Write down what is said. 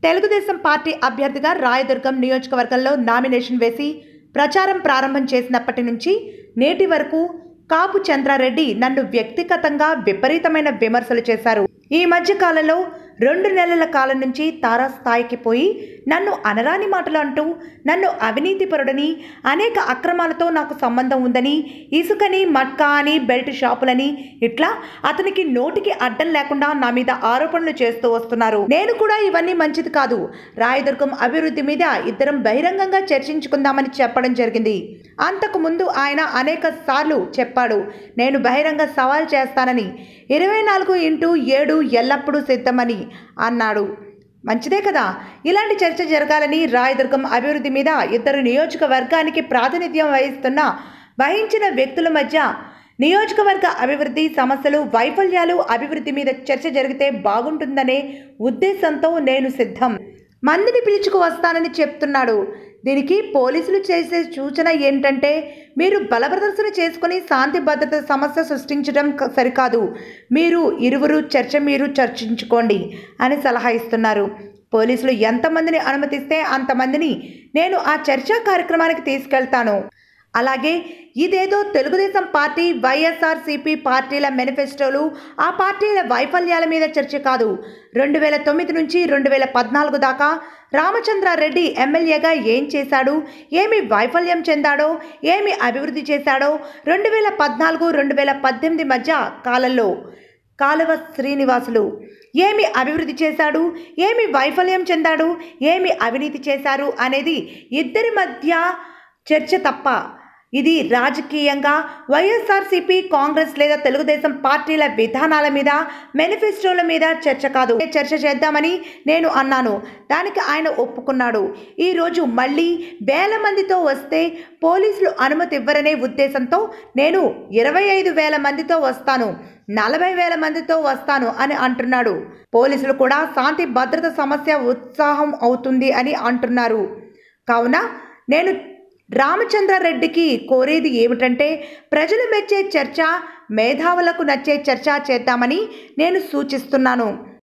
Telugu Desam party అభ్యర్థిగా రాయదుర్గం నియోజకవర్గంలో nomination వేసి ప్రచారం ప్రారంభం చేసినప్పటి నుంచి నేటి వరకు కాపు చంద్రారెడ్డి నన్ను వ్యక్తిగతంగా విపరీతమైన విమర్శలు చేశారు ఈ మధ్య కాలంలో రెండు నెలల కాలం నుంచి తారాస్థాయికి పోయి నన్ను అనరాని మాటలు అంటూ నన్ను అవినీతిపరుడని అనేక అక్రమాలతో నాకు సంబంధం ఉందని ఇసుకని మట్కా అని బెల్ట్ షాపులని ఇట్లా అతనికి నోటికి అడ్డం లేకుండా నా మీద ఆరోపణలు చేస్తూ వస్తున్నారు నేను కూడా ఇవన్నీ మంచిది కాదు రాయదుర్గం అభివృద్ధి మీద ఇద్దరం బహిరంగంగా చర్చించుకుందామని చెప్పడం జరిగింది అంతకు ముందు ఆయన అనేక సార్లు చెప్పాడు నేను బహిరంగ సవాల్ చేస్తానని ఇరవై నాలుగు ఇంటూ ఏడు ఎల్లప్పుడూ సిద్ధమని అన్నాడు మంచిదే కదా ఇలాంటి చర్చ జరగాలని రాయదుర్గం అభివృద్ధి మీద ఇద్దరు నియోజకవర్గానికి ప్రాతినిధ్యం వహిస్తున్న వహించిన వ్యక్తుల మధ్య నియోజకవర్గ అభివృద్ధి సమస్యలు వైఫల్యాలు అభివృద్ధి మీద చర్చ జరిగితే బాగుంటుందనే ఉద్దేశంతో నేను సిద్ధం మందిని పిలుచుకు వస్తానని చెప్తున్నాడు దీనికి పోలీసులు చేసే సూచన ఏంటంటే మీరు బలప్రదర్శన చేసుకుని శాంతి భద్రత సమస్య సృష్టించడం క- సరికాదు మీరు ఇరువురు చర్చ మీరు చర్చించుకోండి అని సలహా ఇస్తున్నారు పోలీసులు ఎంతమందిని అనుమతిస్తే అంతమందిని నేను ఆ చర్చా కార్యక్రమానికి తీసుకెళ్తాను అలాగే ఇదేదో తెలుగుదేశం పార్టీ వైఎస్ఆర్సీపీ పార్టీల మేనిఫెస్టోలు ఆ పార్టీల వైఫల్యాల మీద చర్చ కాదు రెండు వేల తొమ్మిది నుంచి రెండు వేల పద్నాలుగు దాకా రామచంద్రారెడ్డి ఎమ్మెల్యేగా ఏం చేశాడు ఏమి వైఫల్యం చెందాడో ఏమి అభివృద్ధి చేశాడో రెండు వేల పద్నాలుగు రెండు వేల పద్దెనిమిది మధ్య కాలంలో కాలువ శ్రీనివాసులు ఏమి అభివృద్ధి చేశాడు ఏమి వైఫల్యం చెందాడు ఏమి అవినీతి చేశారు అనేది ఇద్దరి మధ్య చర్చ తప్ప ఇది రాజకీయంగా వైఎస్ఆర్సీపీ కాంగ్రెస్ లేదా తెలుగుదేశం పార్టీల విధానాల మీద మేనిఫెస్టోల మీద చర్చ కాదు చర్చ చేద్దామని నేను అన్నాను దానికి ఆయన ఒప్పుకున్నాడు ఈరోజు మళ్ళీ వేల మందితో వస్తే పోలీసులు అనుమతి ఇవ్వరనే ఉద్దేశంతో నేను ఇరవై ఐదు వేల మందితో వస్తాను నలభై వేల మందితో వస్తాను అని అంటున్నాడు పోలీసులు కూడా శాంతి భద్రత సమస్య ఉత్సాహం అవుతుంది అని అంటున్నారు కావున నేను రామచంద్రారెడ్డికి కోరేది ఏమిటంటే ప్రజలు మెచ్చే చర్చ మేధావులకు నచ్చే చర్చ చేద్దామని నేను సూచిస్తున్నాను